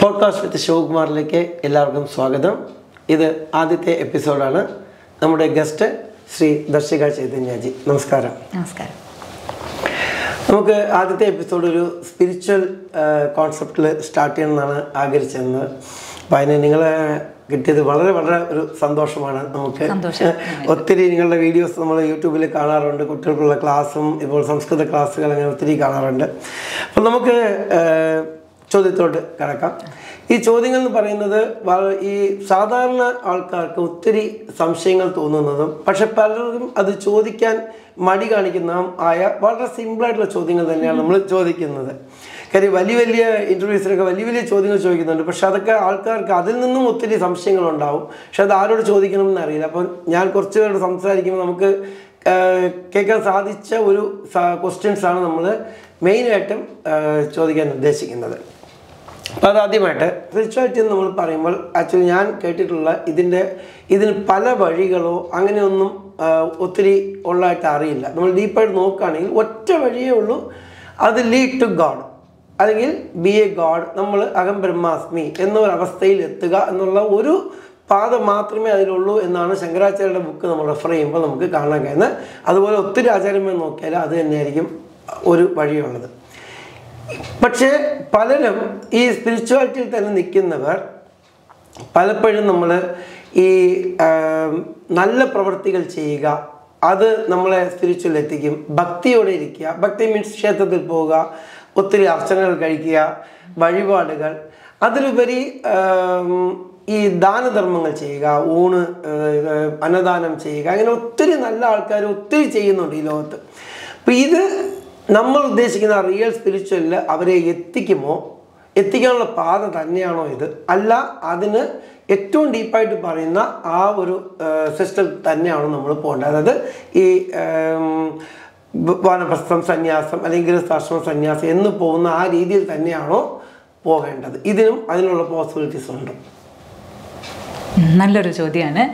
Podcast വിത്ത് ശിവകുമാറിലേക്ക് എല്ലാവർക്കും സ്വാഗതം ഇത് ആദ്യത്തെ എപ്പിസോഡാണ് നമ്മുടെ ഗസ്റ്റ് ശ്രീ ദർശിക ചൈതന്യജി നമസ്കാരം നമസ്കാരം നമുക്ക് ആദ്യത്തെ എപ്പിസോഡ് ഒരു സ്പിരിച്വൽ കോൺസെപ്റ്റിൽ സ്റ്റാർട്ട് ചെയ്യണമെന്നാണ് ആഗ്രഹിച്ചിരുന്നത് അപ്പോൾ അതിന് നിങ്ങളെ കിട്ടിയത് വളരെ വളരെ ഒരു സന്തോഷമാണ് നമുക്ക് സന്തോഷം. ഒത്തിരി നിങ്ങളുടെ വീഡിയോസ് നമ്മൾ യൂട്യൂബിൽ കാണാറുണ്ട് കുട്ടികൾക്കുള്ള ക്ലാസ്സും ഇപ്പോൾ സംസ്കൃത ക്ലാസ്സുകൾ അങ്ങനെ ഒത്തിരി കാണാറുണ്ട് അപ്പോൾ നമുക്ക് ഏഹ്, ചോദ്യത്തോട് കിടക്കാം ഈ ചോദ്യങ്ങൾ എന്ന് പറയുന്നത് വള- ഈ സാധാരണ ആൾക്കാർക്ക് ഒത്തിരി സംശയങ്ങൾ തോന്നുന്നതും പക്ഷെ പലരും അത് ചോദിക്കാൻ മടി കാണിക്കുന്നതും ആയ വളരെ സിമ്പിളായിട്ടുള്ള ചോദ്യങ്ങൾ തന്നെയാണ് നമ്മൾ ചോദിക്കുന്നത് കാര്യം വലിയ വലിയ ഇൻ്റർവ്യൂസിലൊക്കെ വലിയ വലിയ ചോദ്യങ്ങൾ ചോദിക്കുന്നുണ്ട് പക്ഷെ അതൊക്കെ ആൾക്കാർക്ക് അതിൽ നിന്നും ഒത്തിരി സംശയങ്ങളുണ്ടാവും പക്ഷെ അത് ആരോട് ചോദിക്കണമെന്ന് അറിയില്ല അപ്പം ഞാൻ കുറച്ച് പേരോട് സംസാരിക്കുമ്പോൾ നമുക്ക് ആഹ്, കേൾക്കാൻ സാധിച്ച ഒരു ക്വസ്റ്റ്യൻസ് ആണ് നമ്മൾ മെയിനായിട്ടും ആഹ്, ചോദിക്കാൻ ഉദ്ദേശിക്കുന്നത് അപ്പോൾ അതാദ്യമായിട്ട് സ്പിരിച്വാലിറ്റി എന്ന് നമ്മൾ പറയുമ്പോൾ ആക്ച്വലി ഞാൻ കേട്ടിട്ടുള്ള ഇതിൻ്റെ ഇതിന് പല വഴികളോ അങ്ങനെയൊന്നും ആ, ഒത്തിരി ഉള്ളതായിട്ട് അറിയില്ല നമ്മൾ ഡീപ്പായിട്ട് നോക്കുകയാണെങ്കിൽ ഒറ്റ വഴിയേ ഉള്ളൂ അത് ലീഡ് ടു ഗാഡ് അല്ലെങ്കിൽ ബി എ ഗാഡ് നമ്മൾ അകം ബ്രഹ്മാസ്മി എന്നൊരവസ്ഥയിൽ എത്തുക എന്നുള്ള ഒരു പാത മാത്രമേ അതിലുള്ളൂ എന്നാണ് ശങ്കരാചാര്യരുടെ ബുക്ക് നമ്മൾ റെഫർ ചെയ്യുമ്പോൾ നമുക്ക് കാണാൻ കഴിയുന്നത് അതുപോലെ ഒത്തിരി ആചാര്യന്മാർ നോക്കിയാൽ അത് തന്നെയായിരിക്കും ഒരു വഴിയുള്ളത് പക്ഷേ പലരും ഈ സ്പിരിച്വാലിറ്റിയിൽ തന്നെ നിൽക്കുന്നവർ പലപ്പോഴും നമ്മൾ ഈ ആം, നല്ല പ്രവൃത്തികൾ ചെയ്യുക അത് നമ്മളെ സ്പിരിച്വൽ എത്തിക്കും ഭക്തിയോടെ ഇരിക്കുക ഭക്തി മീൻസ് ക്ഷേത്രത്തിൽ പോവുക ഒത്തിരി അർച്ചനകൾ കഴിക്കുക വഴിപാടുകൾ അതിലുപരി ആം, ഈ ദാനധർമ്മങ്ങൾ ചെയ്യുക ഊണ് ഏഹ്, അന്നദാനം ചെയ്യുക അങ്ങനെ ഒത്തിരി നല്ല ആൾക്കാർ ഒത്തിരി ചെയ്യുന്നുണ്ട് ഈ ലോകത്ത് അപ്പം ഇത് നമ്മൾ ഉദ്ദേശിക്കുന്ന റിയൽ സ്പിരിച്വലിൽ അവരെ എത്തിക്കുമോ എത്തിക്കാനുള്ള പാത തന്നെയാണോ ഇത് അല്ല അതിന് ഏറ്റവും ഡീപ്പായിട്ട് പറയുന്ന ആ ഒരു സിസ്റ്റം തന്നെയാണോ നമ്മൾ പോകേണ്ടത് അതായത് ഈ ഏം, വ- വാനപ്രസ്ഥം സന്യാസം അല്ലെങ്കിൽ ഗൃഹസ്ഥാശ്രമ സന്യാസം എന്ന് പോകുന്ന ആ രീതിയിൽ തന്നെയാണോ പോകേണ്ടത് ഇതിനും അതിനുള്ള പോസിബിലിറ്റീസ് ഉണ്ട് ഉം, നല്ലൊരു ചോദ്യമാണ്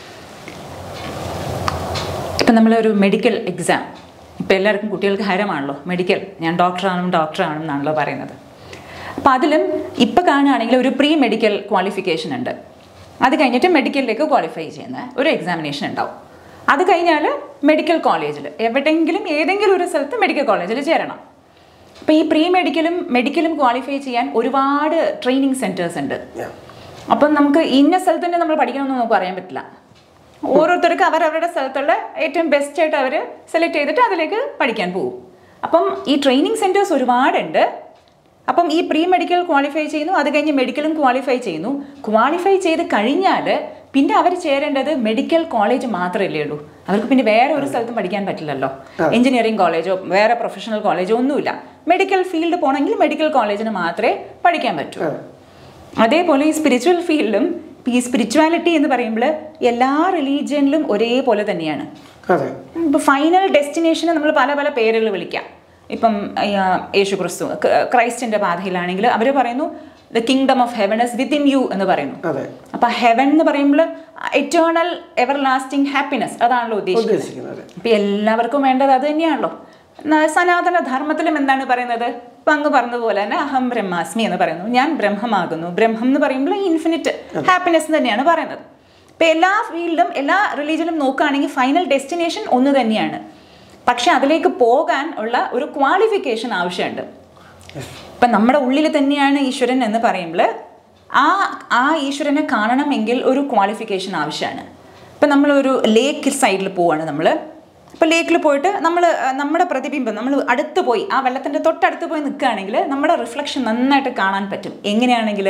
ഇപ്പം നമ്മളൊരു മെഡിക്കൽ എക്സാം ഇപ്പം എല്ലാവർക്കും കുട്ടികൾക്ക് ഹരമാണല്ലോ മെഡിക്കൽ ഞാൻ ഡോക്ടറാണ് ഡോക്ടറാണെന്നാണല്ലോ പറയുന്നത് അപ്പം അതിലും ഇപ്പം കാണുകയാണെങ്കിൽ ഒരു പ്രീ മെഡിക്കൽ ക്വാളിഫിക്കേഷൻ ഉണ്ട് അത് കഴിഞ്ഞിട്ട് മെഡിക്കലിലേക്ക് ക്വാളിഫൈ ചെയ്യുന്ന ഒരു എക്സാമിനേഷൻ ഉണ്ടാവും അത് കഴിഞ്ഞാൽ മെഡിക്കൽ കോളേജിൽ എവിടെയെങ്കിലും ഏതെങ്കിലും ഒരു സ്ഥലത്ത് മെഡിക്കൽ കോളേജിൽ ചേരണം അപ്പോൾ ഈ പ്രീ മെഡിക്കലും മെഡിക്കലും ക്വാളിഫൈ ചെയ്യാൻ ഒരുപാട് ട്രെയിനിങ് സെൻറ്റേഴ്സ് ഉണ്ട് Yeah. അപ്പം നമുക്ക് ഇന്ന സ്ഥലത്ത് തന്നെ നമ്മൾ പഠിക്കണമെന്ന് നമുക്ക് പറയാൻ പറ്റില്ല ഓരോരുത്തർക്ക് അവരവരുടെ സ്ഥലത്തുള്ള ഏറ്റവും ബെസ്റ്റ് ആയിട്ട് അവർ സെലക്ട് ചെയ്തിട്ട് അതിലേക്ക് പഠിക്കാൻ പോകും അപ്പം ഈ ട്രെയിനിങ് സെൻറ്റേഴ്സ് ഒരുപാടുണ്ട് അപ്പം ഈ പ്രീ മെഡിക്കൽ ക്വാളിഫൈ ചെയ്യുന്നു അത് കഴിഞ്ഞ് മെഡിക്കലും ക്വാളിഫൈ ചെയ്യുന്നു ക്വാളിഫൈ ചെയ്ത് കഴിഞ്ഞാൽ പിന്നെ അവർ ചേരേണ്ടത് മെഡിക്കൽ കോളേജ് മാത്രമല്ലേ ഉള്ളൂ അവർക്ക് പിന്നെ വേറെ ഒരു സ്ഥലത്തും പഠിക്കാൻ പറ്റില്ലല്ലോ എഞ്ചിനീയറിംഗ് കോളേജോ വേറെ പ്രൊഫഷണൽ കോളേജോ ഒന്നുമില്ല മെഡിക്കൽ ഫീൽഡ് പോകണമെങ്കിൽ മെഡിക്കൽ കോളേജിന് മാത്രമേ പഠിക്കാൻ പറ്റൂ അതേപോലെ ഈ സ്പിരിച്വൽ ഫീൽഡിലും ഈ സ്പിരിച്വാലിറ്റി എന്ന് പറയുമ്പോൾ എല്ലാ റിലീജിയനിലും ഒരേപോലെ തന്നെയാണ് അതെ ഇപ്പോൾ ഫൈനൽ ഡെസ്റ്റിനേഷനെ നമ്മൾ പല പല പേരുകൾ വിളിക്കാം ഇപ്പം ആ, യേശു ക്രിസ്തു ക- ക്രൈസ്റ്റിൻ്റെ പാതയിലാണെങ്കിൽ അവർ പറയുന്നു the kingdom of heaven is within you എന്ന് പറയുന്നു അതെ അപ്പം ഹെവൻ എന്ന് പറയുമ്പോൾ എറ്റേണൽ എവർ ലാസ്റ്റിംഗ് ഹാപ്പിനെസ് അതാണല്ലോ ഉദ്ദേശിക്കുന്നത് ഉദ്ദേശിക്കുന്നത് ഇപ്പം എല്ലാവർക്കും വേണ്ടത് അത് തന്നെയാണല്ലോ ന- സനാതന ധർമ്മത്തിലും എന്താണ് പറയുന്നത് ഇപ്പം അങ്ങ് പറഞ്ഞതുപോലെ തന്നെ അഹം ബ്രഹ്മാസ്മി എന്ന് പറയുന്നു ഞാൻ ബ്രഹ്മമാകുന്നു ബ്രഹ്മം എന്ന് പറയുമ്പോൾ ഇൻഫിനിറ്റ് ഹാപ്പിനെസ് തന്നെയാണ് പറയുന്നത് ഇപ്പം എല്ലാ ഫീൽഡും എല്ലാ റിലീജിയനും നോക്കുകയാണെങ്കിൽ ഫൈനൽ ഡെസ്റ്റിനേഷൻ ഒന്ന് തന്നെയാണ് പക്ഷെ അതിലേക്ക് പോകാൻ ഉള്ള ഒരു ക്വാളിഫിക്കേഷൻ ആവശ്യമുണ്ട് ഇപ്പം നമ്മുടെ ഉള്ളിൽ തന്നെയാണ് ഈശ്വരൻ എന്ന് പറയുമ്പോൾ ആ ആ ഈശ്വരനെ കാണണമെങ്കിൽ ഒരു ക്വാളിഫിക്കേഷൻ ആവശ്യമാണ് ഇപ്പം നമ്മളൊരു ലേക്ക് സൈഡിൽ പോവാണ് നമ്മൾ ഇപ്പോൾ ലേക്കിൽ പോയിട്ട് നമ്മൾ നമ്മുടെ പ്രതിബിംബം നമ്മൾ അടുത്ത് പോയി ആ വെള്ളത്തിൻ്റെ തൊട്ടടുത്ത് പോയി നിൽക്കുകയാണെങ്കിൽ നമ്മുടെ റിഫ്ലക്ഷൻ നന്നായിട്ട് കാണാൻ പറ്റും എങ്ങനെയാണെങ്കിൽ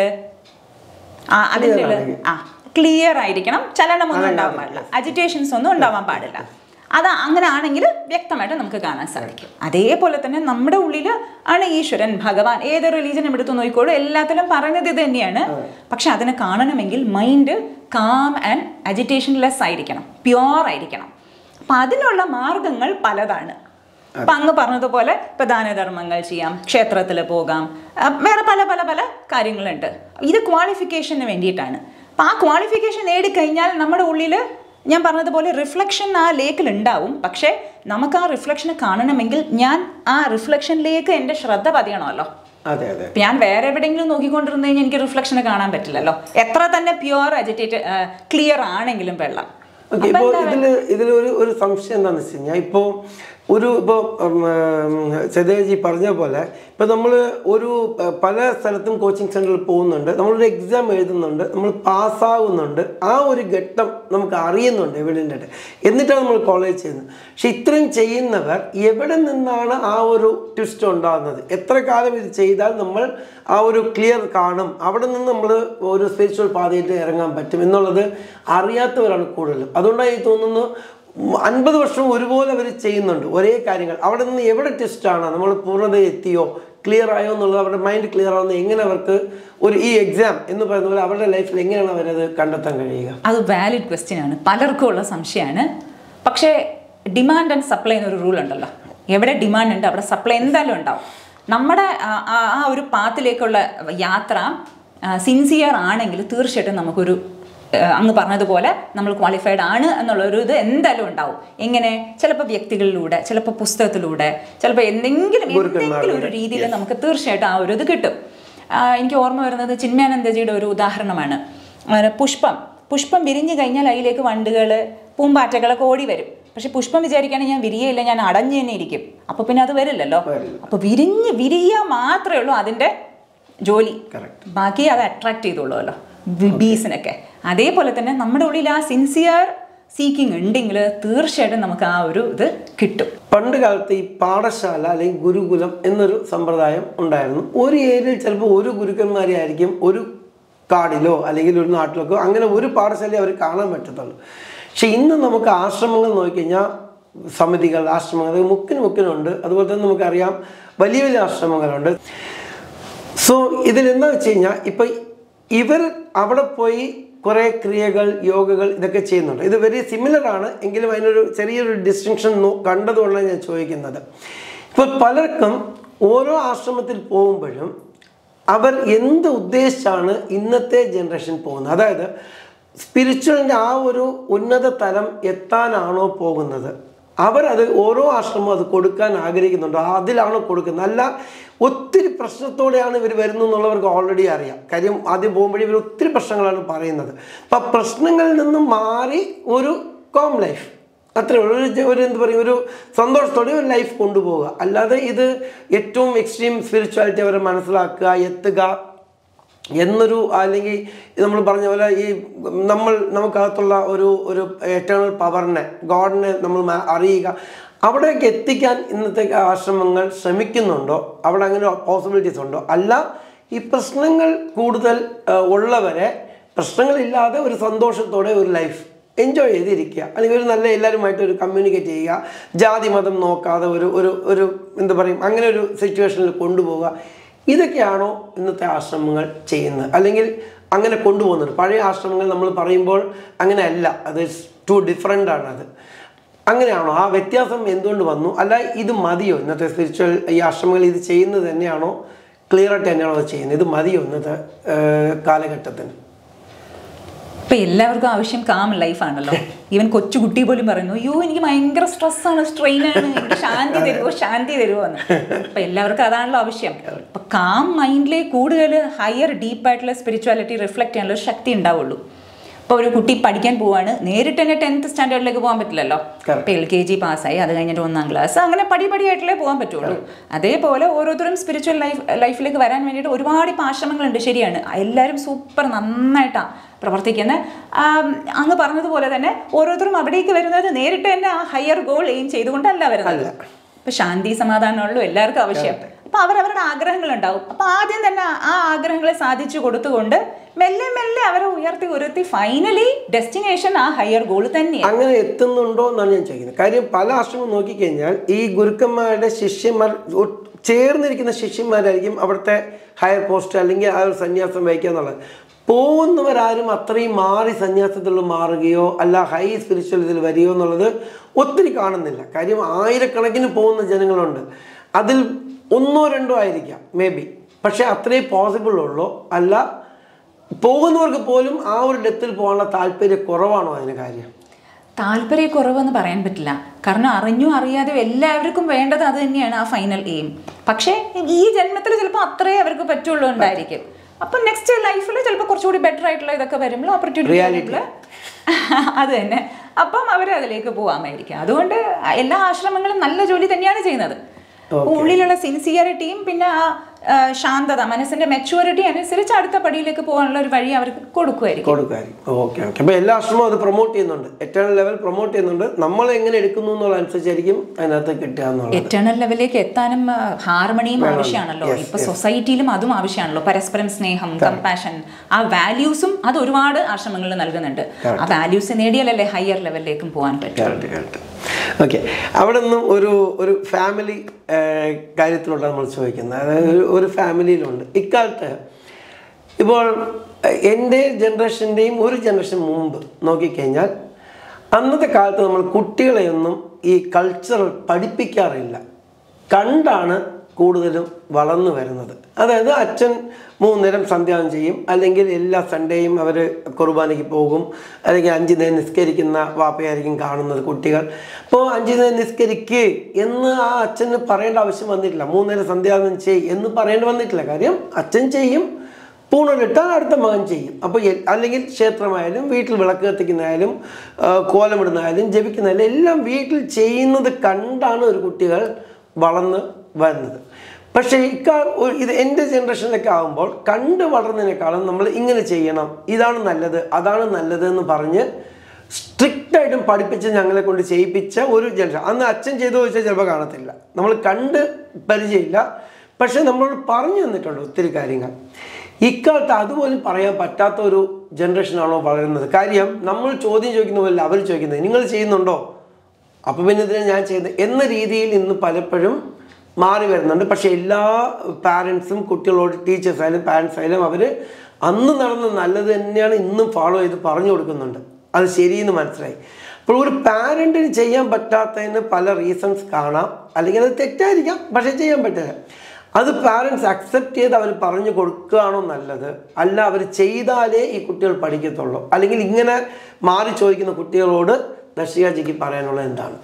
ആ അതിൻ്റെ ഉള്ളിൽ- ആ ക്ലിയർ ആയിരിക്കണം ചലനമൊന്നും ഉണ്ടാവാൻ പാടില്ല അജിറ്റേഷൻസ് ഒന്നും ഉണ്ടാവാൻ പാടില്ല അത് അങ്ങനെ ആണെങ്കിൽ വ്യക്തമായിട്ട് നമുക്ക് കാണാൻ സാധിക്കും അതേപോലെ തന്നെ നമ്മുടെ ഉള്ളിൽ ആണ് ഈശ്വരൻ ഭഗവാൻ ഏത് റിലീജൻ എടുത്തു നോക്കിക്കോളൂ എല്ലാത്തിലും പറഞ്ഞത് ഇത് തന്നെയാണ് പക്ഷെ അതിനെ കാണണമെങ്കിൽ mind calm and agitation less ആയിരിക്കണം പ്യുവർ ആയിരിക്കണം അപ്പം അതിനുള്ള മാർഗങ്ങൾ പലതാണ് അപ്പം അങ്ങ് പറഞ്ഞതുപോലെ ഇപ്പം ദാനധർമ്മങ്ങൾ ചെയ്യാം ക്ഷേത്രത്തിൽ പോകാം ആ, വേറെ പല പല പല കാര്യങ്ങളുണ്ട് ഇത് ക്വാളിഫിക്കേഷന് വേണ്ടിയിട്ടാണ് അപ്പം ആ ക്വാളിഫിക്കേഷൻ നേടിക്കഴിഞ്ഞാൽ നമ്മുടെ ഉള്ളിൽ ഞാൻ പറഞ്ഞതുപോലെ റിഫ്ലക്ഷൻ ആ ലേക്കിൽ ഉണ്ടാവും പക്ഷേ നമുക്ക് ആ റിഫ്ലക്ഷനെ കാണണമെങ്കിൽ ഞാൻ ആ റിഫ്ലക്ഷനിലേക്ക് എൻ്റെ ശ്രദ്ധ പതിയണമല്ലോ അതെ അതെ ഇപ്പൊ ഞാൻ വേറെ എവിടെയെങ്കിലും നോക്കിക്കൊണ്ടിരുന്നു കഴിഞ്ഞാൽ എനിക്ക് റിഫ്ലക്ഷൻ കാണാൻ പറ്റില്ലല്ലോ എത്ര തന്നെ പ്യുവർ അജിറ്റേറ്റ് ക്ലിയർ ആണെങ്കിലും വെള്ളം ഓക്കെ ഇപ്പോൾ ഇതിൽ ഇതിലൊരു ഒരു സംശയം എന്താണെന്ന് വെച്ച് കഴിഞ്ഞാൽ ഇപ്പോൾ ഒരു ഇപ്പോൾ സദേജി പറഞ്ഞ പോലെ ഇപ്പോൾ നമ്മൾ ഒരു ഏർ, പല സ്ഥലത്തും കോച്ചിങ് സെൻറ്ററിൽ പോകുന്നുണ്ട് നമ്മളൊരു എക്സാം എഴുതുന്നുണ്ട് നമ്മൾ പാസ്സാകുന്നുണ്ട് ആ ഒരു ഘട്ടം നമുക്ക് അറിയുന്നുണ്ട് എവിഡൻ്റ് ആയിട്ട് എന്നിട്ടാണ് നമ്മൾ കോളേജ് ചെയ്യുന്നത് പക്ഷെ ഇത്രയും ചെയ്യുന്നവർ എവിടെ നിന്നാണ് ആ ഒരു ട്വിസ്റ്റ് ഉണ്ടാകുന്നത് എത്ര കാലം ഇത് ചെയ്താൽ നമ്മൾ ആ ഒരു ക്ലിയർ കാണും അവിടെ നിന്ന് നമ്മൾ ഒരു സ്പിരിച്വൽ പാതയായിട്ട് ഇറങ്ങാൻ പറ്റും എന്നുള്ളത് അറിയാത്തവരാണ് കൂടുതലും അതുകൊണ്ടാണ് എനിക്ക് തോന്നുന്നു അൻപത് വർഷം ഒരുപോലെ അവർ ചെയ്യുന്നുണ്ട് ഒരേ കാര്യങ്ങൾ അവിടെ നിന്ന് എവിടെ ടെസ്റ്റാണ് നമ്മൾ പൂർണ്ണത എത്തിയോ ക്ലിയർ ആയോ എന്നുള്ളത് അവരുടെ മൈൻഡ് ക്ലിയർ ആവുന്നത് എങ്ങനെ അവർക്ക് ഒരു ഈ എക്സാം എന്ന് പറയുന്ന പോലെ അവരുടെ ലൈഫിൽ എങ്ങനെയാണ് അവരത് കണ്ടെത്താൻ കഴിയുക അത് വാലിഡ് ക്വസ്റ്റ്യൻ ആണ് പലർക്കും ഉള്ള സംശയമാണ് പക്ഷേ ഡിമാൻഡ് ആൻഡ് സപ്ലൈ എന്നൊരു റൂൾ ഉണ്ടല്ലോ എവിടെ ഡിമാൻഡ് ഉണ്ട് അവിടെ സപ്ലൈ എന്തായാലും ഉണ്ടാവും നമ്മുടെ ആ- ആ- ആ ഒരു പാത്തിലേക്കുള്ള യാത്ര സിൻസിയർ ആണെങ്കിൽ തീർച്ചയായിട്ടും നമുക്കൊരു ആ, അങ്ങ് പറഞ്ഞതുപോലെ നമ്മൾ ക്വാളിഫൈഡ് ആണ് എന്നുള്ള ഒരു ഇത് എന്തായാലും ഉണ്ടാവും എങ്ങനെ ചിലപ്പോൾ വ്യക്തികളിലൂടെ ചിലപ്പോൾ പുസ്തകത്തിലൂടെ ചിലപ്പോൾ എന്തെങ്കിലും എന്തെങ്കിലും ഒരു രീതിയിൽ നമുക്ക് തീർച്ചയായിട്ടും ആ ഒരു ഇത് കിട്ടും ആ, എനിക്ക് ഓർമ്മ വരുന്നത് ചിന്മയാനന്ദജിയുടെ ഒരു ഉദാഹരണമാണ് അങ്ങനെ പുഷ്പം പുഷ്പം വിരിഞ്ഞു കഴിഞ്ഞാൽ അതിലേക്ക് വണ്ടുകൾ പൂമ്പാറ്റകളൊക്കെ ഓടി വരും പക്ഷെ പുഷ്പം വിചാരിക്കുകയാണെങ്കിൽ ഞാൻ വിരിയയില്ല ഞാൻ അടഞ്ഞു തന്നെ ഇരിക്കും അപ്പോൾ പിന്നെ അത് വരില്ലല്ലോ വരില്ല. അപ്പോൾ വിരിഞ്ഞ് വിരിയുക മാത്രമേ ഉള്ളൂ അതിൻ്റെ ജോലി Correct. ബാക്കി അത് അട്രാക്ട് ചെയ്തോളുമല്ലോ ബീസിനൊക്കെ അതേപോലെ തന്നെ നമ്മുടെ ഉള്ളിൽ ആ സിൻസിയർ സീക്കിംഗ് ഉണ്ടെങ്കിൽ തീർച്ചയായിട്ടും നമുക്ക് ആ ഒരു ഇത് കിട്ടും പണ്ട് കാലത്ത് ഈ പാഠശാല അല്ലെങ്കിൽ ഗുരുകുലം എന്നൊരു സമ്പ്രദായം ഉണ്ടായിരുന്നു ഒരു ഏരിയയിൽ ചിലപ്പോൾ ഒരു ഗുരുക്കന്മാരെ ആയിരിക്കും ഒരു കാടിലോ അല്ലെങ്കിൽ ഒരു നാട്ടിലൊക്കെ അങ്ങനെ ഒരു പാഠശാലയെ അവർ കാണാൻ പറ്റത്തുള്ളൂ പക്ഷെ ഇന്ന് നമുക്ക് ആശ്രമങ്ങൾ നോക്കിക്കഴിഞ്ഞാൽ സമിതികൾ ആശ്രമങ്ങൾ അത് മുക്കിന് മുക്കിനുണ്ട് അതുപോലെ തന്നെ നമുക്കറിയാം വലിയ വലിയ ആശ്രമങ്ങളുണ്ട് സോ ഇതിലെന്താ വെച്ച് കഴിഞ്ഞാൽ ഇപ്പം ഇവർ അവിടെ പോയി കുറേ ക്രിയകൾ യോഗകൾ ഇതൊക്കെ ചെയ്യുന്നുണ്ട് ഇത് വെരി സിമിലർ ആണ് എങ്കിലും അതിനൊരു ചെറിയൊരു ഡിസ്റ്റിങ്ഷൻ കണ്ടതുകൊണ്ടാണ് ഞാൻ ചോദിക്കുന്നത് ഇപ്പോൾ പലർക്കും ഓരോ ആശ്രമത്തിൽ പോകുമ്പോഴും അവർ എന്ത് ഉദ്ദേശിച്ചാണ് ഇന്നത്തെ ജനറേഷൻ പോകുന്നത് അതായത് സ്പിരിച്വലിൻ്റെ ആ ഒരു ഉന്നത തലം എത്താനാണോ പോകുന്നത് അവരത് ഓരോ ആശ്രമവും അത് കൊടുക്കാൻ ആഗ്രഹിക്കുന്നുണ്ടോ അതിലാണോ കൊടുക്കുന്നത് അല്ല ഒത്തിരി പ്രശ്നത്തോടെയാണ് ഇവർ വരുന്നത് എന്നുള്ളവർക്ക് ഓൾറെഡി അറിയാം കാര്യം ആദ്യം പോകുമ്പോഴേ ഇവർ ഒത്തിരി പ്രശ്നങ്ങളാണ് പറയുന്നത് അപ്പം ആ പ്രശ്നങ്ങളിൽ നിന്നും മാറി ഒരു കോം ലൈഫ് അത്രേ ഉള്ളൂ ഒരു ജ- ഒരു എന്ത് പറയും ഒരു സന്തോഷത്തോടെ ഒരു ലൈഫ് കൊണ്ടുപോവുക അല്ലാതെ ഇത് ഏറ്റവും എക്സ്ട്രീം സ്പിരിച്വാലിറ്റി അവരെ മനസ്സിലാക്കുക എത്തുക എന്നൊരു അല്ലെങ്കിൽ നമ്മൾ പറഞ്ഞ പോലെ ഈ നമ്മൾ നമുക്കകത്തുള്ള ഒരു ഒരു എറ്റേണൽ പവറിനെ ഗോഡിനെ നമ്മൾ മ- അറിയുക അവിടേക്ക് എത്തിക്കാൻ ഇന്നത്തെ ആശ്രമങ്ങൾ ശ്രമിക്കുന്നുണ്ടോ അവിടെ അങ്ങനെ പോസിബിലിറ്റീസ് ഉണ്ടോ അല്ല ഈ പ്രശ്നങ്ങൾ കൂടുതൽ ആ, ഉള്ളവരെ പ്രശ്നങ്ങളില്ലാതെ ഒരു സന്തോഷത്തോടെ ഒരു ലൈഫ് എൻജോയ് ചെയ്തിരിക്കുക അല്ലെങ്കിൽ ഒരു നല്ല എല്ലാവരുമായിട്ട് ഒരു കമ്മ്യൂണിക്കേറ്റ് ചെയ്യുക ജാതി മതം നോക്കാതെ ഒരു ഒരു ഒരു എന്താ പറയും അങ്ങനെ ഒരു സിറ്റുവേഷനിൽ കൊണ്ടുപോവുക ഇതൊക്കെയാണോ ഇന്നത്തെ ആശ്രമങ്ങൾ ചെയ്യുന്നത് അല്ലെങ്കിൽ അങ്ങനെ കൊണ്ടുപോകുന്നത് പഴയ ആശ്രമങ്ങൾ നമ്മൾ പറയുമ്പോൾ അങ്ങനെയല്ല അത് ടു ഡിഫറെൻ്റ് ആണ് അത് അങ്ങനെയാണോ ആ വ്യത്യാസം എന്തുകൊണ്ട് വന്നു അല്ല ഇത് മതിയോ ഇന്നത്തെ സ്പിരിച്വൽ ഈ ആശ്രമങ്ങൾ ഇത് ചെയ്യുന്നത് തന്നെയാണോ ക്ലിയർ ആയിട്ട് തന്നെയാണോ അത് ചെയ്യുന്നത് ഇത് മതിയോ ഇന്നത്തെ ഏഹ്, കാലഘട്ടത്തിന് ഇപ്പൊ എല്ലാവർക്കും ആവശ്യം കാം ലൈഫാണല്ലോ ഈവൻ കൊച്ചുകുട്ടി പോലും പറയുന്നു അയ്യോ എനിക്ക് ഭയങ്കര സ്ട്രെസ്സാണ് സ്ട്രെയിനാണ് എനിക്ക് ശാന്തി തരുമോ ശാന്തി തരുമോ എന്ന് അപ്പൊ എല്ലാവർക്കും അതാണല്ലോ ആവശ്യം അപ്പൊ കാം മൈൻഡിലെ കൂടുതൽ ഹയർ ഡീപ്പായിട്ടുള്ള സ്പിരിച്വാലിറ്റി റിഫ്ലക്ട് ചെയ്യാനുള്ള ഒരു ശക്തി ഉണ്ടാവുള്ളൂ ഇപ്പോൾ ഒരു കുട്ടി പഠിക്കാൻ പോവാണ് നേരിട്ട് തന്നെ ടെൻത്ത് സ്റ്റാൻഡേർഡിലേക്ക് പോകാൻ പറ്റില്ലല്ലോ Correct. ഇപ്പോൾ എൽ കെ ജി പാസ്സായി അത് കഴിഞ്ഞിട്ട് ഒന്നാം ക്ലാസ് അങ്ങനെ പടി പടിയായിട്ടല്ലേ പോകാൻ പറ്റുള്ളൂ അതേപോലെ ഓരോരുത്തരും സ്പിരിച്വൽ ലൈഫ് ലൈഫിലേക്ക് വരാൻ വേണ്ടിയിട്ട് ഒരുപാട് ഇപ്പം ആശ്രമങ്ങളുണ്ട് ശരിയാണ് എല്ലാവരും സൂപ്പർ നന്നായിട്ടാണ് പ്രവർത്തിക്കുന്നത് ആം, അങ്ങ് പറഞ്ഞതുപോലെ തന്നെ ഓരോരുത്തരും അവിടേക്ക് വരുന്നത് നേരിട്ട് തന്നെ ആ ഹയർ ഗോൾ എയിം ചെയ്തുകൊണ്ടല്ല വരുന്നത് ഇപ്പൊ ശാന്തി സമാധാനമുള്ളൂ എല്ലാവർക്കും ആവശ്യം അപ്പൊ അവരവരുടെ ആഗ്രഹങ്ങൾ ഉണ്ടാവും അപ്പൊ ആദ്യം തന്നെ ആ ആഗ്രഹങ്ങളെ സാധിച്ചു കൊടുത്തുകൊണ്ട് മെല്ലെ മെല്ലെ അവരെ ഉയർത്തി ഉയർത്തി ഫൈനലി ഡെസ്റ്റിനേഷൻ ആ ഹയർ ഗോൾ തന്നെയാണ് അങ്ങനെ എത്തുന്നുണ്ടോ എന്നാണ് ഞാൻ ചോദിക്കുന്നത് കാര്യം പല ആശ്രമം നോക്കിക്കഴിഞ്ഞാൽ ഈ ഗുരുക്കന്മാരുടെ ശിഷ്യന്മാർ ഒ- ചേർന്നിരിക്കുന്ന ശിഷ്യന്മാരായിരിക്കും അവിടുത്തെ ഹയർ പോസ്റ്റ് അല്ലെങ്കിൽ ആ ഒരു സന്യാസം വഹിക്കുക എന്നുള്ളത് പോകുന്നവരാരും അത്രയും മാറി സന്യാസത്തിൽ മാറുകയോ അല്ല ഹൈ സ്പിരിച്വൽ ഇതിൽ വരികയോ എന്നുള്ളത് ഒത്തിരി കാണുന്നില്ല കാര്യം ആയിരക്കണക്കിന് പോകുന്ന ജനങ്ങളുണ്ട് അതിൽ ഒന്നോ രണ്ടോ ആയിരിക്കാം മേ ബി പക്ഷേ അത്രേ പോസിബിൾ ഉള്ളൂ അല്ല പോകുന്നവർക്ക് പോലും ആ ഒരു ഡെത്തിൽ പോകാനുള്ള താല്പര്യം കുറവാണോ അതിന് കാര്യം താല്പര്യക്കുറവെന്ന് പറയാൻ പറ്റില്ല കാരണം അറിഞ്ഞു അറിയാതെ എല്ലാവർക്കും വേണ്ടത് അത് തന്നെയാണ് ആ ഫൈനൽ എയിം പക്ഷേ ഈ ജന്മത്തിൽ ചിലപ്പോൾ അത്രേ അവർക്ക് പറ്റുള്ളൂ ഉണ്ടായിരിക്കും അപ്പം നെക്സ്റ്റ് ലൈഫിൽ ചിലപ്പോൾ കുറച്ചുകൂടി ബെറ്റർ ആയിട്ടുള്ള ഇതൊക്കെ വരുമ്പോൾ ഓപ്പർച്യൂണിറ്റി വരുമ്പോൾ അത് തന്നെ അപ്പം അവർ അതിലേക്ക് പോകാമായിരിക്കും അതുകൊണ്ട് എല്ലാ ആശ്രമങ്ങളും നല്ല ജോലി തന്നെയാണ് ചെയ്യുന്നത് ഉള്ളിലുള്ള സിൻസിയറിറ്റിയും പിന്നെ ആ ആ, ശാന്തത മനസ്സിന്റെ മെച്യൂരിറ്റി അനുസരിച്ച് അടുത്ത പടിയിലേക്ക് പോകാനുള്ള ഒരു വഴി അവർക്ക് കൊടുക്കുമായിരിക്കും കൊടുക്കായിരിക്കും ഓക്കെ ഓക്കെ അപ്പോൾ എല്ലാ ആശ്രമവും അത് പ്രൊമോട്ട് ചെയ്യുന്നുണ്ട് ഏറ്റവും ലെവൽ പ്രൊമോട്ട് ചെയ്യുന്നുണ്ട് നമ്മൾ എങ്ങനെ എടുക്കുന്നു എന്നുള്ള അനുസരിച്ചായിരിക്കും അതിനകത്ത് കിട്ടുക എന്നുള്ളത് എറ്റേണൽ ലെവലിലേക്ക് എത്താനും ആ, ഹാർമണിയും ആവശ്യമാണല്ലോ ഇപ്പൊ സൊസൈറ്റിയിലും അതും ആവശ്യമാണല്ലോ പരസ്പരം സ്നേഹം കമ്പാഷൻ ആ വാല്യൂസും അത് ഒരുപാട് ആശ്രമങ്ങളിൽ നൽകുന്നുണ്ട് ആ വാല്യൂസ് നേടിയാലല്ലേ ഹയർ ലെവലിലേക്കും പോകാൻ പറ്റും കറക്റ്റ് കറക്റ്റ് ഓക്കെ അവിടെ നിന്നും ഒരു ഒരു ഫാമിലി കാര്യത്തിലുള്ള നമ്മൾ ചോദിക്കുന്നത് അതായത് ഒരു- ഒരു ഫാമിലിയിലുണ്ട് ഇക്കാലത്ത് ഇപ്പോൾ ഏഹ്, എൻ്റെ ജനറേഷൻ്റെയും ഒരു ജനറേഷൻ മുമ്പ് നോക്കിക്കഴിഞ്ഞാൽ അന്നത്തെ കാലത്ത് നമ്മൾ കുട്ടികളെയൊന്നും ഈ കൾച്ചർ പഠിപ്പിക്കാറില്ല കണ്ടാണ് കൂടുതലും വളർന്നു വരുന്നത് അതായത് അച്ഛൻ മൂന്ന് നേരം സന്ധ്യാവനം ചെയ്യും അല്ലെങ്കിൽ എല്ലാ സൺഡേയും അവർ കുർബാനയ്ക്ക് പോകും അല്ലെങ്കിൽ അഞ്ച് നേരം നിസ്കരിക്കുന്ന വാപ്പയായിരിക്കും കാണുന്നത് കുട്ടികൾ അപ്പോൾ അഞ്ച് നേരം നിസ്കരിക്ക് എന്ന് ആ അച്ഛന് പറയേണ്ട ആവശ്യം വന്നിട്ടില്ല മൂന്ന് നേരം സന്ധ്യാവനം ചെയ് എന്ന് പറയേണ്ടി വന്നിട്ടില്ല കാര്യം അച്ഛൻ ചെയ്യും പൂണിലിട്ടാൽ അടുത്ത മകൻ ചെയ്യും അപ്പോൾ എ- അല്ലെങ്കിൽ ക്ഷേത്രമായാലും വീട്ടിൽ വിളക്ക് കത്തിക്കുന്നതായാലും ആ, കോലമിടുന്നതായാലും ജപിക്കുന്നതായാലും എല്ലാം വീട്ടിൽ ചെയ്യുന്നത് കണ്ടാണ് ഒരു കുട്ടികൾ വളർന്ന് വരുന്നത് പക്ഷേ ഇക്കാ ഒരു- ഇത് എൻ്റെ ജനറേഷനിലൊക്കെ ആകുമ്പോൾ കണ്ട് വളർന്നതിനേക്കാളും നമ്മൾ ഇങ്ങനെ ചെയ്യണം ഇതാണ് നല്ലത് അതാണ് നല്ലത് എന്ന് പറഞ്ഞ് സ്ട്രിക്റ്റ് ആയിട്ടും പഠിപ്പിച്ച് ഞങ്ങളെ കൊണ്ട് ചെയ്യിപ്പിച്ച ഒരു ജനറേഷൻ അന്ന് അച്ഛൻ ചെയ്തു ചോദിച്ചാൽ ചിലപ്പോൾ കാണത്തില്ല നമ്മൾ കണ്ട് പരിചയമില്ല പക്ഷെ നമ്മളോട് പറഞ്ഞു തന്നിട്ടുണ്ട് ഒത്തിരി കാര്യങ്ങൾ ഇക്കാലത്ത് അതുപോലും പറയാൻ പറ്റാത്ത ഒരു ജനറേഷനാണോ വളരുന്നത് കാര്യം നമ്മൾ ചോദ്യം ചോദിക്കുന്ന പോലെ അവർ ചോദിക്കുന്നത് നിങ്ങൾ ചെയ്യുന്നുണ്ടോ അപ്പം പിന്നെ ഇതിനെ ഞാൻ ചെയ്യുന്നത് എന്ന രീതിയിൽ ഇന്ന് പലപ്പോഴും മാറി വരുന്നുണ്ട് പക്ഷേ എല്ലാ പാരൻസും കുട്ടികളോട് ടീച്ചേഴ്സ് ആയാലും പാരൻസ് ആയാലും അവർ അന്ന് നടന്ന നല്ലത് തന്നെയാണ് ഇന്നും ഫോളോ ചെയ്ത് പറഞ്ഞു കൊടുക്കുന്നുണ്ട് അത് ശരിയെന്ന് മനസ്സിലായി അപ്പോൾ ഒരു പാരൻറ്റിന് ചെയ്യാൻ പറ്റാത്തതിന് പല റീസൺസ് കാണാം അല്ലെങ്കിൽ അത് തെറ്റായിരിക്കാം പക്ഷേ ചെയ്യാൻ പറ്റില്ല അത് പാരൻസ് അക്സെപ്റ്റ് ചെയ്ത് അവർ പറഞ്ഞു കൊടുക്കുകയാണോ നല്ലത് അല്ല അവർ ചെയ്താലേ ഈ കുട്ടികൾ പഠിക്കത്തുള്ളൂ അല്ലെങ്കിൽ ഇങ്ങനെ മാറി ചോദിക്കുന്ന കുട്ടികളോട് ദർശികാജിക്ക് പറയാനുള്ളത് എന്താണ്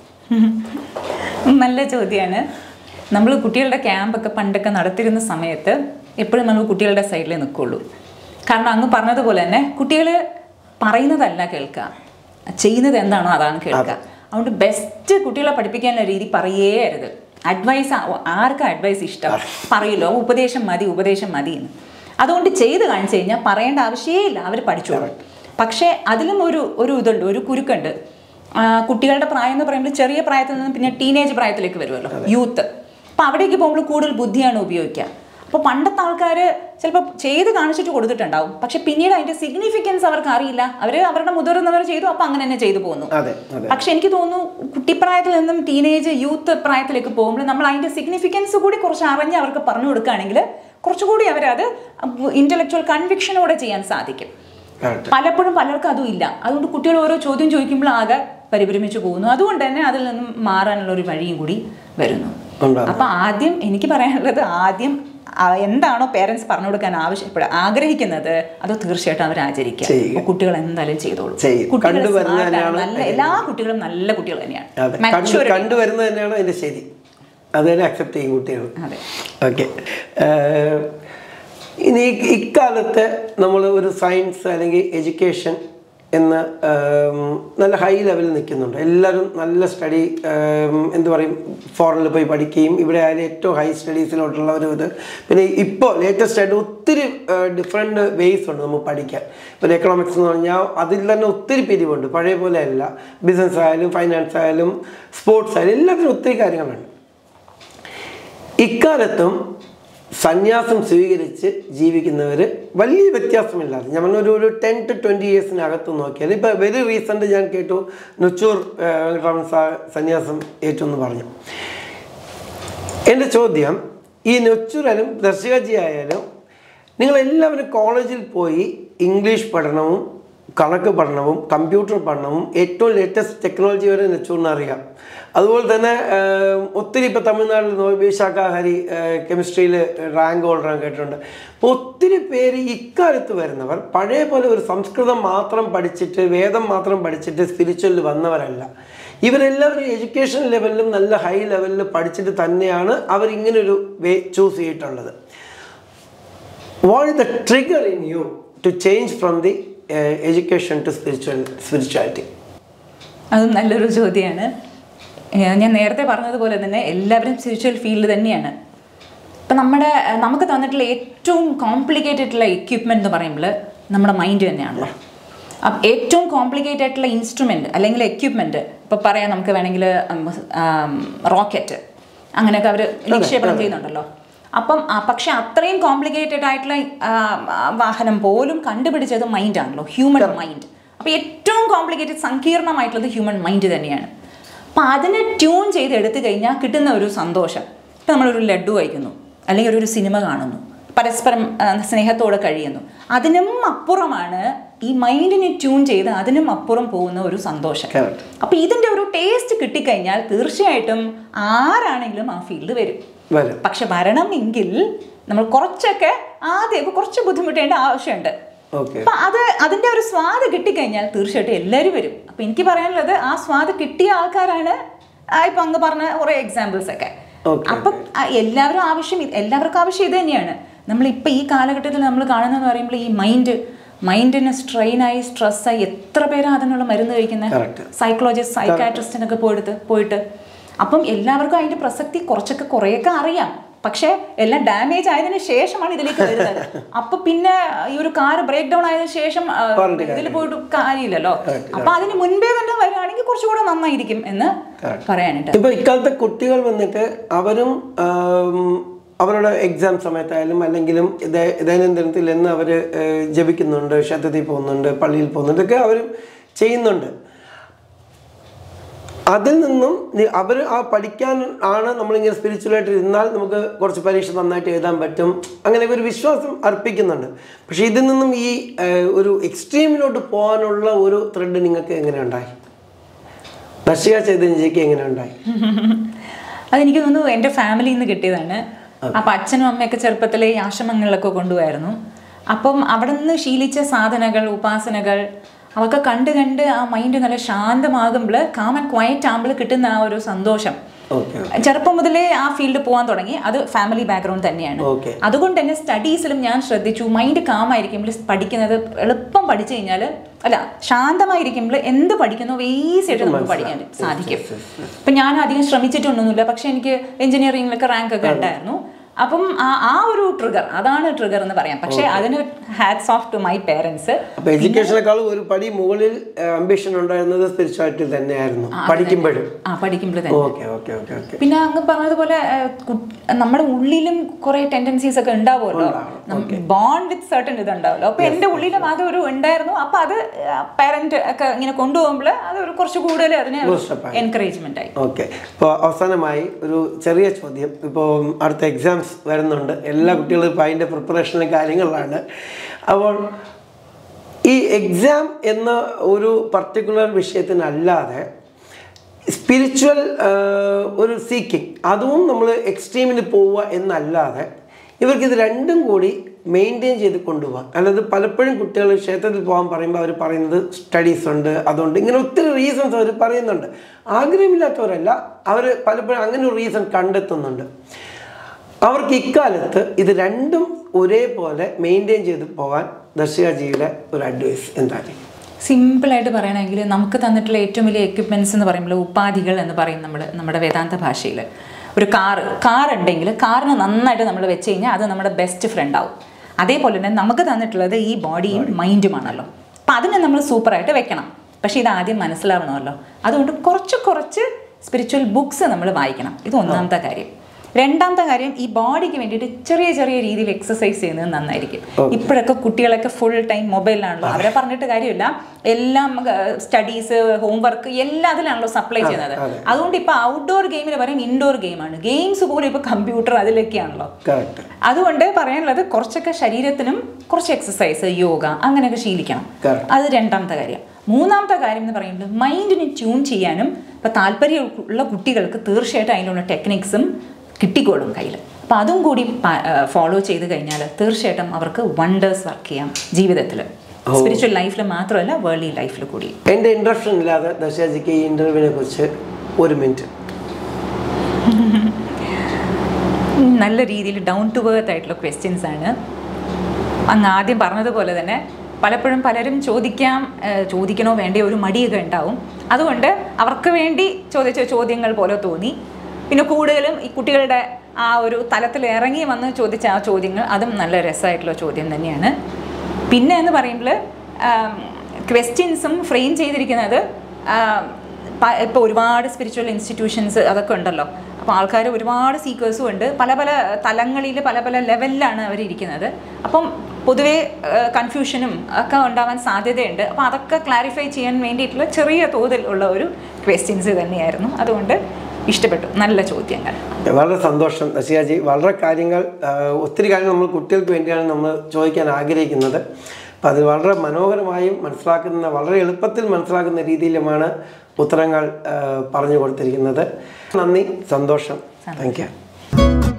നല്ല ചോദ്യമാണ് നമ്മൾ കുട്ടികളുടെ ക്യാമ്പൊക്കെ പണ്ടൊക്കെ നടത്തിയിരുന്ന സമയത്ത് എപ്പോഴും നമ്മൾ കുട്ടികളുടെ സൈഡിലേ നിൽക്കുള്ളൂ കാരണം അങ്ങ് പറഞ്ഞതുപോലെ തന്നെ കുട്ടികൾ പറയുന്നതല്ല കേൾക്കുക ചെയ്യുന്നത് എന്താണോ അതാണ് കേൾക്കുക അതുകൊണ്ട് ബെസ്റ്റ് കുട്ടികളെ പഠിപ്പിക്കാനുള്ള രീതി പറയേ അരുത് അഡ്വൈസ് ആർക്കും അഡ്വൈസ് ഇഷ്ടം പറയില്ലോ ഉപദേശം മതി ഉപദേശം മതി എന്ന് അതുകൊണ്ട് ചെയ്ത് കാണിച്ചു കഴിഞ്ഞാൽ പറയേണ്ട ആവശ്യമേ ഇല്ല അവർ പഠിച്ചോളും പക്ഷേ അതിലും ഒരു ഒരു ഇതുണ്ട് ഒരു കുരുക്കുണ്ട് ആ, കുട്ടികളുടെ പ്രായം എന്ന് പറയുമ്പോൾ ചെറിയ പ്രായത്തിൽ നിന്ന് പിന്നെ ടീനേജ് പ്രായത്തിലേക്ക് വരുമല്ലോ യൂത്ത് അപ്പോൾ അവിടേക്ക് പോകുമ്പോൾ കൂടുതൽ ബുദ്ധിയാണ് ഉപയോഗിക്കുക അപ്പോൾ പണ്ടത്തെ ആൾക്കാർ ചിലപ്പോൾ ചെയ്ത് കാണിച്ചിട്ട് കൊടുത്തിട്ടുണ്ടാവും പക്ഷെ പിന്നീട് അതിന്റെ സിഗ്നിഫിക്കൻസ് അവർക്ക് അറിയില്ല അവർ അവരുടെ മുതിർന്നവർ ചെയ്തു അപ്പോൾ അങ്ങനെ തന്നെ ചെയ്തു പോകുന്നു അതെ അതെ പക്ഷെ എനിക്ക് തോന്നുന്നു കുട്ടിപ്രായത്തിൽ നിന്നും ടീനേജ് യൂത്ത് പ്രായത്തിലേക്ക് പോകുമ്പോൾ നമ്മൾ അതിന്റെ സിഗ്നിഫിക്കൻസ് കൂടി കുറച്ച് അറിഞ്ഞ് അവർക്ക് പറഞ്ഞു കൊടുക്കുകയാണെങ്കിൽ കുറച്ചുകൂടി അവരത് ഇന്റലക്ച്വൽ കൺവിക്ഷനോടെ ചെയ്യാൻ സാധിക്കും കറക്റ്റ് പലപ്പോഴും പലർക്കും അതും ഇല്ല അതുകൊണ്ട് കുട്ടികൾ ഓരോ ചോദ്യം ചോദിക്കുമ്പോൾ ആകെ പരിഭ്രമിച്ചു പോകുന്നു അതുകൊണ്ട് തന്നെ അതിൽ നിന്നും മാറാനുള്ള ഒരു വഴിയും കൂടി വരുന്നു ഉണ്ടാകും അപ്പൊ ആദ്യം എനിക്ക് പറയാനുള്ളത് ആദ്യം ആ എന്താണോ പേരൻസ് പറഞ്ഞു കൊടുക്കാൻ ആവശ്യപ്പെട ആഗ്രഹിക്കുന്നത് അത് തീർച്ചയായിട്ടും അവർ ആചരിക്കുക ചെയ്യുക. അപ്പൊ കുട്ടികൾ എന്തായാലും ചെയ്തോളൂ ചെയ്യും. കുട്ടികൾ കണ്ടുവരുന്നത് smart ആണ്. തന്നെയാണ് നല്ല എല്ലാ കുട്ടികളും നല്ല കുട്ടികൾ തന്നെയാണ് അതെ കണ്ടു Maturity. കണ്ടുവരുന്നത് തന്നെയാണ് അതിൻ്റെ ശരി അത് തന്നെ അക്സെപ്റ്റ് ചെയ്യും കുട്ടികൾ അതെ ഓക്കെ ഇനി ഈ- ഇക്കാലത്ത് നമ്മൾ ഒരു സയൻസ് അല്ലെങ്കിൽ എഡ്യൂക്കേഷൻ എന്ന ഏം, നല്ല ഹൈ ലെവലിൽ നിൽക്കുന്നുണ്ട് എല്ലാവരും നല്ല സ്റ്റഡി എന്ത് പറയും ഫോറിനിൽ പോയി പഠിക്കുകയും ഇവിടെ ആയാലും ഏറ്റവും ഹൈ സ്റ്റഡീസിലോട്ടുള്ള ഒരു ഇത് പിന്നെ ഇപ്പോൾ ലേറ്റസ്റ്റ് ആയിട്ട് ഒത്തിരി ഡിഫറെൻറ്റ് വേസ് ഉണ്ട് നമുക്ക് പഠിക്കാൻ ഇപ്പോൾ എക്കണോമിക്സ് എന്ന് പറഞ്ഞാൽ അതിൽ തന്നെ ഒത്തിരി പിരിവുണ്ട് പഴയ പോലെ അല്ല ബിസിനസ് ആയാലും ഫൈനാൻസ് ആയാലും സ്പോർട്സ് ആയാലും എല്ലാത്തിനും ഒത്തിരി കാര്യങ്ങളുണ്ട് ഇക്കാലത്തും സന്യാസം സ്വീകരിച്ച് ജീവിക്കുന്നവർ വലിയ വ്യത്യാസമില്ലാതെ ഞാൻ പറഞ്ഞ ഒരു ഒരു ടെൻ ടു ട്വൻറ്റി ഇയേഴ്സിനകത്ത് നോക്കിയാൽ ഇപ്പോൾ വെരി റീസെൻ്റ് ഞാൻ കേട്ടു നുച്ചൂർ ഏഹ്, വെങ്കട്ടരാമൻ സാർ സന്യാസം ഏറ്റു എന്ന് പറഞ്ഞു എൻ്റെ ചോദ്യം ഈ നെച്ചൂരായാലും ദർശകജി ആയാലും നിങ്ങളെല്ലാവരും കോളേജിൽ പോയി ഇംഗ്ലീഷ് പഠനവും കണക്ക് പഠനവും കമ്പ്യൂട്ടർ പഠനവും ഏറ്റവും ലേറ്റസ്റ്റ് ടെക്നോളജി വരെ നെച്ചൂറിന് അറിയാം അതുപോലെ തന്നെ ഏഹ്, ഒത്തിരി ഇപ്പോൾ തമിഴ്നാട്ടിൽ നോബി ശാഖാഹരി കെമിസ്ട്രിയിൽ റാങ്ക് ഹോൾഡർ കേട്ടിട്ടുണ്ട് അപ്പോൾ ഒത്തിരി പേര് ഇക്കാലത്ത് വരുന്നവർ പഴയ പോലെ ഒരു സംസ്കൃതം മാത്രം പഠിച്ചിട്ട് വേദം മാത്രം പഠിച്ചിട്ട് സ്പിരിച്വലിൽ വന്നവരല്ല ഇവരെല്ലാവരും എഡ്യൂക്കേഷൻ ലെവലിലും നല്ല ഹൈ ലെവലിൽ പഠിച്ചിട്ട് തന്നെയാണ് അവരിങ്ങനൊരു വേ ചൂസ് ചെയ്തിട്ടുള്ളത് what is the trigger in you to change from the education to spiritual spirituality അതും നല്ലൊരു ചോദ്യമാണ് ഏഹ് ഞാൻ നേരത്തെ പറഞ്ഞതുപോലെ തന്നെ എല്ലാവരും സ്പിരിച്വൽ ഫീൽഡ് തന്നെയാണ് ഇപ്പം നമ്മുടെ ഏഹ് നമുക്ക് തന്നിട്ടുള്ള ഏറ്റവും കോംപ്ലിക്കേറ്റഡ് ആയിട്ടുള്ള എക്യുപ്മെന്റ് എന്ന് പറയുമ്പോൾ നമ്മുടെ മൈൻഡ് തന്നെയാണല്ലോ അപ്പം ഏറ്റവും കോംപ്ലിക്കേറ്റഡ് ആയിട്ടുള്ള ഇൻസ്ട്രുമെന്റ് അല്ലെങ്കിൽ എക്യുപ്മെന്റ് ഇപ്പം പറയാം നമുക്ക് വേണമെങ്കിൽ റോക്കറ്റ് അങ്ങനെയൊക്കെ അവർ നിക്ഷേപണം ചെയ്യുന്നുണ്ടല്ലോ അപ്പം ആ, പക്ഷെ അത്രയും കോംപ്ലിക്കേറ്റഡ് ആയിട്ടുള്ള ആ, ആ, വാഹനം പോലും കണ്ടുപിടിച്ചത് മൈൻഡാണല്ലോ ഹ്യൂമൻ മൈൻഡ് അപ്പോൾ ഏറ്റവും കോംപ്ലിക്കേറ്റഡ് സങ്കീർണമായിട്ടുള്ളത് ഹ്യൂമൻ മൈൻഡ് തന്നെയാണ് അപ്പം അതിനെ ട്യൂൺ ചെയ്ത് എടുത്തു കഴിഞ്ഞാൽ കിട്ടുന്ന ഒരു സന്തോഷം ഇപ്പം നമ്മളൊരു ലഡു കഴിക്കുന്നു അല്ലെങ്കിൽ ഒരു സിനിമ കാണുന്നു പരസ്പരം ആ, സ്നേഹത്തോടെ കഴിയുന്നു അതിനും അപ്പുറമാണ് ഈ മൈൻഡിനെ ട്യൂൺ ചെയ്ത് അതിനും അപ്പുറം പോകുന്ന ഒരു സന്തോഷം Correct. അപ്പം ഇതിൻ്റെ ഒരു ടേസ്റ്റ് കിട്ടിക്കഴിഞ്ഞാൽ തീർച്ചയായിട്ടും ആരാണെങ്കിലും ആ ഫീൽഡ് വരും വരും പക്ഷെ വരണമെങ്കിൽ നമ്മൾ കുറച്ചൊക്കെ ആദ്യമൊക്കെ കുറച്ച് ബുദ്ധിമുട്ടേണ്ട ആവശ്യമുണ്ട് ഓക്കെ അപ്പൊ അത് അതിന്റെ ഒരു സ്വാദ് കിട്ടിക്കഴിഞ്ഞാൽ തീർച്ചയായിട്ടും എല്ലാവരും വരും അപ്പൊ എനിക്ക് പറയാനുള്ളത് ആ സ്വാദ് കിട്ടിയ ആൾക്കാരാണ് ആ ഇപ്പൊ അങ്ങ് പറഞ്ഞ കുറെ എക്സാമ്പിൾസ് ഒക്കെ Okay, അപ്പം ആ എല്ലാവരും ആവശ്യം ഇത്- എല്ലാവർക്കും ആവശ്യം ഇത് തന്നെയാണ് നമ്മൾ ഇപ്പൊ ഈ കാലഘട്ടത്തിൽ നമ്മൾ കാണുന്നതെന്ന് പറയുമ്പോൾ ഈ മൈൻഡ് മൈൻഡിന് സ്ട്രെയിനായി സ്ട്രെസ്സായി എത്ര പേരാ അതിനുള്ള മരുന്ന് കഴിക്കുന്നത് Correct. സൈക്കോളജിസ്റ്റ് സൈക്കാട്രിസ്റ്റിനൊക്കെ പോയിട്ട് പോയിട്ട് അപ്പം എല്ലാവർക്കും അതിന്റെ പ്രസക്തി കുറച്ചൊക്കെ കുറേയൊക്കെ അറിയാം പക്ഷേ എല്ലാം ഡാമേജ് ആയതിനു ശേഷമാണ് ഇതിലേക്ക് വരുന്നത് അപ്പൊ പിന്നെ ഈ ഒരു കാറ് ബ്രേക്ക് ഡൗൺ ആയതിനു ശേഷം ആ, പറഞ്ഞിട്ട് ഇതിൽ പോയിട്ട് കാര്യമില്ലല്ലോ അപ്പൊ അതിന് മുൻപേ തന്നെ വരികയാണെങ്കിൽ കുറച്ചുകൂടെ നന്നായിരിക്കും എന്ന് പറയാനുണ്ട് ഇപ്പൊ ഇക്കാലത്തെ കുട്ടികൾ വന്നിട്ട് അവരും ആം, അവരുടെ എക്സാം സമയത്തായാലും അല്ലെങ്കിലും ദൈ- ദൈനംദിനത്തിൽ എന്ന് അവർ ജപിക്കുന്നുണ്ട് ക്ഷേത്രത്തിൽ പോകുന്നുണ്ട് പള്ളിയിൽ പോകുന്നുണ്ട് ഒക്കെ അവരും ചെയ്യുന്നുണ്ട് അതിൽ നിന്നും അവർ ആ പഠിക്കാൻ ആണ് നമ്മളിങ്ങനെ സ്പിരിച്വലായിട്ട് ഇരുന്നാൽ നമുക്ക് കുറച്ച് പരീക്ഷ നന്നായിട്ട് എഴുതാൻ പറ്റും അങ്ങനെയൊക്കെ ഒരു വിശ്വാസം അർപ്പിക്കുന്നുണ്ട് പക്ഷേ ഇതിൽ നിന്നും ഈ ഏഹ്, ഒരു എക്സ്ട്രീമിലോട്ട് പോകാനുള്ള ഒരു ത്രെഡ് നിങ്ങൾക്ക് എങ്ങനെ ഉണ്ടായി ദർശിക ചൈതന്യജിക്ക് എങ്ങനെ ഉണ്ടായി അതെനിക്ക് തോന്നുന്നു എൻ്റെ ഫാമിലിയിൽ നിന്ന് കിട്ടിയതാണ് അപ്പം അച്ഛനും അമ്മയൊക്കെ ചെറുപ്പത്തിലെ ഈ ആശ്രമങ്ങളിലൊക്കെ കൊണ്ടുപോയായിരുന്നു അപ്പം അവിടെ നിന്ന് ശീലിച്ച സാധനകൾ ഉപാസനകൾ അതൊക്കെ കണ്ട് കണ്ട് ആ മൈൻഡ് നല്ല ശാന്തമാകുമ്പോൾ കാം ആൻഡ് ക്വയറ്റ് ആകുമ്പോൾ കിട്ടുന്ന ആ ഒരു സന്തോഷം ഓക്കെ ചെറുപ്പം മുതലേ ആ ഫീൽഡ് പോകാൻ തുടങ്ങി അത് ഫാമിലി ബാക്ക്ഗ്രൗണ്ട് തന്നെയാണ് ഓക്കെ അതുകൊണ്ട് തന്നെ സ്റ്റഡീസിലും ഞാൻ ശ്രദ്ധിച്ചു മൈൻഡ് കാമായിരിക്കുമ്പോൾ പഠിക്കുന്നത് എളുപ്പം പഠിച്ചു കഴിഞ്ഞാൽ അല്ല ശാന്തമായിരിക്കുമ്പോൾ എന്ത് പഠിക്കുന്നോ ഈസി ആയിട്ട് നമുക്ക് പഠിക്കാൻ സാധിക്കും ഇപ്പം ഞാൻ അധികം ശ്രമിച്ചിട്ടൊന്നുമില്ല പക്ഷെ എനിക്ക് എഞ്ചിനീയറിംഗിലൊക്കെ റാങ്ക് ഒക്കെ ഉണ്ടായിരുന്നു അപ്പം ആ ആ ഒരു ട്രിഗർ അതാണ് ട്രിഗർ എന്ന് പറയാം പക്ഷേ അതിന് hats off to my parents അപ്പൊ എഡ്യൂക്കേഷനേക്കാളും ഒരു പടി മുകളിൽ അംബിഷൻ ഉണ്ടായിരുന്നത് സ്പിരിച്വാലിറ്റി തന്നെയായിരുന്നു പഠിക്കുമ്പോഴും ആ പഠിക്കുമ്പോൾ തന്നെ ഓക്കെ ഓക്കെ ഓക്കെ ഓക്കെ പിന്നെ അങ്ങ് പറഞ്ഞതുപോലെ ഏഹ്, കു- നമ്മുടെ ഉള്ളിലും കുറെ ടെൻഡൻസീസ് ഒക്കെ ഉണ്ടാവുമല്ലോ ബോണ്ട് വിത്ത് സർട്ടൻ ഇത് ഉണ്ടാവുമല്ലോ അപ്പൊ എന്റെ ഉള്ളിലും അത് ഒരു ഉണ്ടായിരുന്നു അപ്പൊ അത് പാരന്റ് ഒക്കെ ഇങ്ങനെ കൊണ്ടുപോകുമ്പോൾ അത് ഒരു കുറച്ച് കൂടുതൽ അതിനെ Boost-up ആയി. എൻകറേജ്മെന്റ് ആയി ഓക്കെ ഇപ്പോൾ അവസാനമായി ഒരു ചെറിയ ചോദ്യം ഇപ്പോൾ അടുത്ത എക്സാംസ് വരുന്നുണ്ട് എല്ലാ കുട്ടികളും ഇപ്പോൾ അതിൻ്റെ പ്രിപ്പറേഷനിലും കാര്യങ്ങളിലാണ് അപ്പോൾ ഈ എക്സാം എന്ന ഒരു പർട്ടിക്കുലർ വിഷയത്തിനല്ലാതെ സ്പിരിച്വൽ ഒരു സീക്കിംഗ് അതും നമ്മൾ എക്സ്ട്രീമിൽ പോവുക എന്നല്ലാതെ ഇവർക്ക് ഇത് രണ്ടും കൂടി മെയിൻറ്റെയിൻ ചെയ്ത് കൊണ്ടുപോകാം അല്ലാതെ പലപ്പോഴും കുട്ടികൾ ക്ഷേത്രത്തിൽ പോകാൻ പറയുമ്പോൾ അവർ പറയുന്നത് സ്റ്റഡീസ് ഉണ്ട് അതുകൊണ്ട് ഇങ്ങനെ ഒത്തിരി റീസൺസ് അവർ പറയുന്നുണ്ട് ആഗ്രഹമില്ലാത്തവരല്ല അവർ പലപ്പോഴും അങ്ങനെ ഒരു റീസൺ കണ്ടെത്തുന്നുണ്ട് അവർക്ക് ഇക്കാലത്ത് ഇത് രണ്ടും ഒരേപോലെ മെയിൻറ്റെയിൻ ചെയ്ത് പോകാൻ ദർശികാജിയുടെ ഒരു അഡ്വൈസ് എന്താണ് സിമ്പിളായിട്ട് പറയണമെങ്കിൽ നമുക്ക് തന്നിട്ടുള്ള ഏറ്റവും വലിയ എക്യുപ്മെന്റ്സ് എന്ന് പറയുമ്പോൾ ഉപാധികൾ എന്ന് പറയും നമ്മൾ നമ്മുടെ വേദാന്ത ഭാഷയിൽ ഒരു കാറ് കാർ ഉണ്ടെങ്കിൽ കാറിന് നന്നായിട്ട് നമ്മൾ വെച്ച് കഴിഞ്ഞാൽ അത് നമ്മുടെ ബെസ്റ്റ് ഫ്രണ്ട് ആവും അതേപോലെ തന്നെ നമുക്ക് തന്നിട്ടുള്ളത് ഈ ബോഡിയും മൈൻഡുമാണല്ലോ അപ്പം അതിനെ നമ്മൾ സൂപ്പറായിട്ട് വെക്കണം പക്ഷേ ഇത് ആദ്യം മനസ്സിലാവണമല്ലോ അതുകൊണ്ട് കുറച്ച് കുറച്ച് സ്പിരിച്വൽ ബുക്സ് നമ്മൾ വായിക്കണം ഇത് ഒന്നാമത്തെ കാര്യം രണ്ടാമത്തെ കാര്യം ഈ ബോഡിക്ക് വേണ്ടിയിട്ട് ചെറിയ ചെറിയ രീതിയിൽ എക്സസൈസ് ചെയ്യുന്നത് നന്നായിരിക്കും ഇപ്പോഴൊക്കെ കുട്ടികളൊക്കെ ഫുൾ ടൈം മൊബൈലിലാണല്ലോ അവരെ പറഞ്ഞിട്ട് കാര്യമില്ല എല്ലാം സ്റ്റഡീസ് ഹോംവർക്ക് എല്ലാം അതിലാണല്ലോ സപ്ലൈ ചെയ്യുന്നത് അതുകൊണ്ട് ഇപ്പൊ ഔട്ട്ഡോർ ഗെയിമിന് പറയും ഇൻഡോർ ഗെയിമാണ് ഗെയിംസ് പോലും ഇപ്പൊ കമ്പ്യൂട്ടർ അതിലൊക്കെയാണല്ലോ കറക്റ്റ് അതുകൊണ്ട് പറയാനുള്ളത് കുറച്ചൊക്കെ ശരീരത്തിനും കുറച്ച് എക്സസൈസ് യോഗ അങ്ങനെയൊക്കെ ശീലിക്കണം Correct. അത് രണ്ടാമത്തെ കാര്യം മൂന്നാമത്തെ കാര്യം എന്ന് പറയുന്നത് മൈൻഡിനെ ട്യൂൺ ചെയ്യാനും ഇപ്പോൾ താല്പര്യമുള്ള കുട്ടികൾക്ക് തീർച്ചയായിട്ടും അതിനുള്ള ടെക്നിക്സും കിട്ടിക്കോളും കയ്യിൽ അപ്പം അതും കൂടി ഫോളോ ചെയ്ത് കഴിഞ്ഞാൽ തീർച്ചയായിട്ടും അവർക്ക് വണ്ടേഴ്സ് വർക്ക് ചെയ്യാം ജീവിതത്തിൽ സ്പിരിച്വൽ ലൈഫിൽ മാത്രമല്ല വേൾഡി ലൈഫിൽ കൂടി എൻ്റെ ഇൻട്രപ്ഷൻ ഇല്ലാതെ ദശാജിക്ക് ഈ ഇൻ്റർവ്യൂവിനെ കുറിച്ച് ഒരു മിനിറ്റ് നല്ല രീതിയിൽ ഡൗൺ ടു വേർത്ത് ആയിട്ടുള്ള ക്വസ്റ്റ്യൻസ് ആണ് അങ്ങ് ആദ്യം പറഞ്ഞതുപോലെ തന്നെ പലപ്പോഴും പലരും ചോദിക്കാം ഏഹ്, ചോദിക്കണോ വേണ്ടയോ ഒരു മടിയൊക്കെ ഉണ്ടാവും അതുകൊണ്ട് അവർക്ക് വേണ്ടി ചോദിച്ച ചോദ്യങ്ങൾ പോലെ തോന്നി പിന്നെ കൂടുതലും ഈ കുട്ടികളുടെ ആ ഒരു തലത്തിൽ ഇറങ്ങി വന്ന് ചോദിച്ച ആ ചോദ്യങ്ങൾ അതും നല്ല രസമായിട്ടുള്ള ചോദ്യം തന്നെയാണ് പിന്നെ എന്ന് പറയുമ്പോൾ ക്വസ്റ്റ്യൻസും ഫ്രെയിം ചെയ്തിരിക്കുന്നത് ഇപ്പോൾ ഒരുപാട് സ്പിരിച്വൽ ഇൻസ്റ്റിറ്റ്യൂഷൻസ് അതൊക്കെ ഉണ്ടല്ലോ അപ്പോൾ ആൾക്കാർ ഒരുപാട് സീക്കേഴ്സും ഉണ്ട് പല പല തലങ്ങളിൽ പല പല ലെവലിലാണ് അവർ ഇരിക്കുന്നത് അപ്പം പൊതുവേ കൺഫ്യൂഷനും ഒക്കെ ഉണ്ടാവാൻ സാധ്യതയുണ്ട് അപ്പോൾ അതൊക്കെ ക്ലാരിഫൈ ചെയ്യാൻ വേണ്ടിയിട്ടുള്ള ചെറിയ തോതിൽ ഉള്ള ഒരു ക്വസ്റ്റ്യൻസ് തന്നെയായിരുന്നു അതുകൊണ്ട് ഇഷ്ടപ്പെട്ടു നല്ല ചോദ്യങ്ങൾ വളരെ സന്തോഷം ദശയാജി വളരെ കാര്യങ്ങൾ ആ, ഒത്തിരി കാര്യങ്ങൾ നമ്മൾ കുട്ടികൾക്ക് വേണ്ടിയാണ് നമ്മൾ ചോദിക്കാൻ ആഗ്രഹിക്കുന്നത് അപ്പം അത് വളരെ മനോഹരമായും മനസ്സിലാക്കുന്ന വളരെ എളുപ്പത്തിൽ മനസ്സിലാക്കുന്ന രീതിയിലുമാണ് ഉത്തരങ്ങൾ ആ, പറഞ്ഞു കൊടുത്തിരിക്കുന്നത് നന്ദി സന്തോഷം താങ്ക് യു